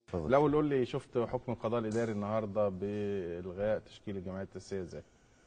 اتفضل. الاول قول لي شفت حكم القضاء الاداري النهارده بالغاء تشكيل الجمعيه التاسيسيه ازاي؟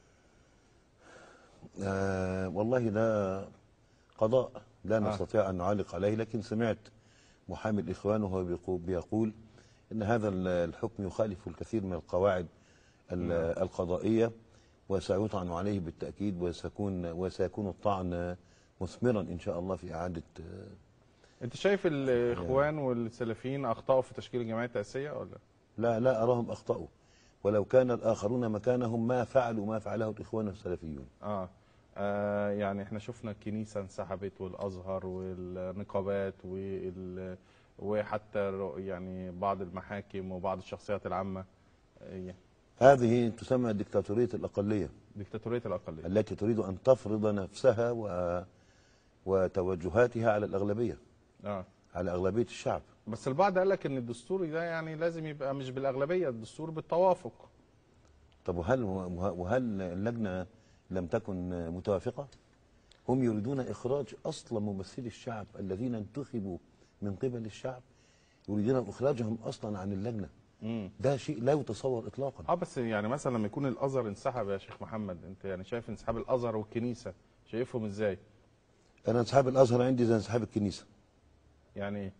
آه والله ده قضاء لا آه. نستطيع أن نعلق عليه لكن سمعت محامي الإخوان وهو بيقو- بيقول إن هذا ال- الحكم يخالف الكثير من القواعد ال- القضائية وسيطعن عليه بالتأكيد وسيكون وسيكون الطعن مثمرا إن شاء الله في إعادة آه، انت شايف الاخوان والسلفيين اخطاوا في تشكيل الجمعيه التاسيسيه ولا؟ لا لا أراهم أخطأوا ولو كان الآخرون مكانهم ما فعلوا ما فعله الإخوان السلفيون آه. اه يعني احنا شفنا الكنيسه انسحبت والازهر والنقابات وال وحتى الر- يعني بعض المحاكم وبعض الشخصيات العامه آه، هذه تسمى ديكتاتورية الأقلية ديكتاتوريه الاقليه التي تريد أن تفرض نفسها و... وتوجهاتها على الأغلبية اه على أغلبية الشعب بس البعض قال لك ان الدستور ده يعني لازم يبقى مش بالاغلبيه الدستور بالتوافق طب وهل وهل اللجنة لم تكن متوافقة هم يريدون إخراج أصلا ممثلي الشعب الذين انتخبوا من قبل الشعب يريدون إخراجهم أصلا عن اللجنة امم ده شيء لا يتصور إطلاقا اه بس يعني مثلا لما يكون الازهر انسحب يا شيخ محمد انت يعني شايف انسحاب الازهر والكنيسه شايفهم ازاي؟ أنا انسحاب الأزهر عندي زي انسحاب الكنيسة يعني ايه؟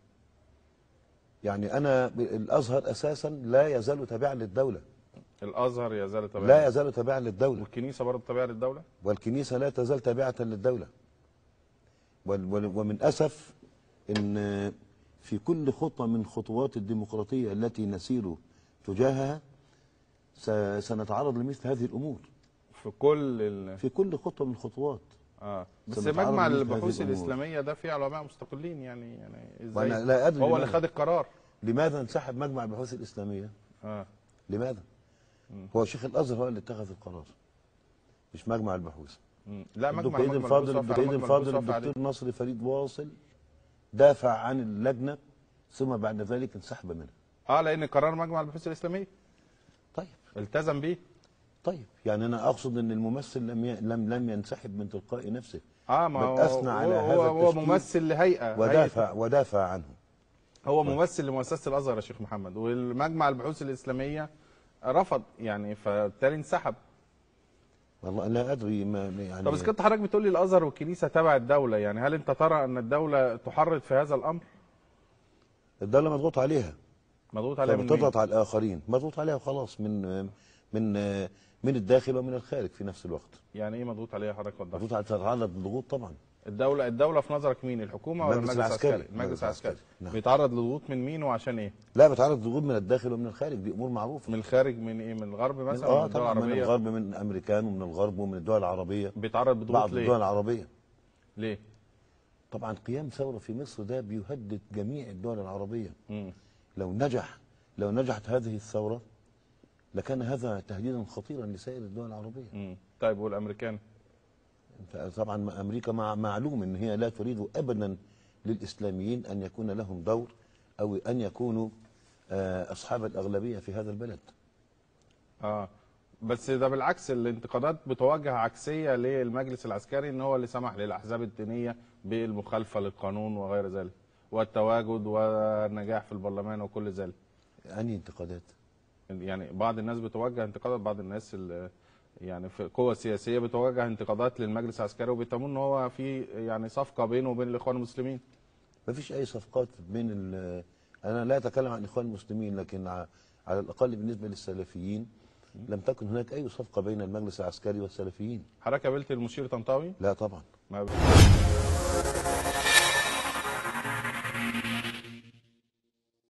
يعني أنا ب- الأزهر أساسا لا يزال تابعا للدولة الازهر يزال تبعا لا يزال تابعا للدولة والكنيسه برضه تابعه للدوله؟ والكنيسة لا تزال تابعة للدولة وال- وال- ومن أسف أن في كل خطوة من خطوات الديمقراطية التي نسير تجاهها س- سنتعرض لمثل هذه الأمور في كل ال... في كل خطوة من الخطوات اه بس سنتعرض مجمع لمثل البحوث هذه الأمور. الاسلاميه ده فيه علماء مستقلين يعني يعني وأنا ازاي؟ لا أدري هو اللي لماذا, خد القرار لماذا انسحب مجمع البحوث الإسلامية اه لماذا مم. هو شيخ الأزهر هو اللي اتخذ القرار مش مجمع البحوث مم. لا مجمع الدكتور مجمع الفاضل البحوث وافق على الدكتور مجمع الفاضل البحوث وافق عليه. الدكتور نصر فريد واصل دافع عن اللجنة ثم بعد ذلك انسحب منها اه لان قرار مجمع البحوث الاسلاميه طيب التزم بيه طيب يعني انا اقصد ان الممثل لم ي... لم لم ينسحب من تلقاء نفسه اه ما بل هو أثنى على هو, هذا هو, هو التشكيل ممثل لهيئه ودافع ودافع عنه هيئة هو ممثل لمؤسسه الازهر يا شيخ محمد والمجمع البحوث الاسلاميه رفض يعني فبالتالي انسحب والله لا ادري ما يعني طب اذا كنت حضرتك بتقول لي الازهر والكنيسه تبع الدوله يعني هل انت ترى ان الدوله تحرض في هذا الامر؟ الدوله مضغوط عليها مضغوط عليها من مين؟ فبتضغط على الاخرين مضغوط عليها وخلاص من من من الداخل ومن الخارج في نفس الوقت يعني ايه مضغوط عليها حضرتك وضح مضغوط على تتعرض لضغوط طبعا الدوله الدوله في نظرك مين الحكومه ولا المجلس المجلس العسكري العسكري. المجلس العسكري نعم. بيتعرض لضغوط من مين وعشان ايه لا بتعرض ضغوط من الداخل ومن الخارج دي امور معروفه من الخارج من ايه من الغرب من مثلا اه من الدول طبعا من العربيه الغرب من الامريكان ومن الغرب ومن الدول العربيه بيتعرض بضغوط بعض ليه الدول العربيه ليه طبعا قيام ثوره في مصر ده بيهدد جميع الدول العربيه مم. لو نجح لو نجحت هذه الثوره لكان هذا تهديدا خطيرا لسائر الدول العربيه مم. طيب والامريكان طبعا امريكا مع معلوم ان هي لا تريد ابدا للاسلاميين ان يكون لهم دور او ان يكونوا آه، اصحاب الاغلبيه في هذا البلد اه بس ده بالعكس الانتقادات بتوجه عكسيه للمجلس العسكري ان هو اللي سمح للاحزاب الدينيه بالمخالفه للقانون وغير ذلك والتواجد والنجاح في البرلمان وكل ذلك انهي انتقادات يعني بعض الناس بتوجه انتقادات بعض الناس ال- يعني في القوى السياسيه بتوجه انتقادات للمجلس العسكري وبيتهموا ان هو في يعني صفقه بينه وبين الاخوان المسلمين ما فيش اي صفقات بين ال- انا لا اتكلم عن الاخوان المسلمين لكن ع- على الاقل بالنسبه للسلفيين لم تكن هناك اي صفقه بين المجلس العسكري والسلفيين حضرتك قابلت المشير طنطاوي لا طبعا ما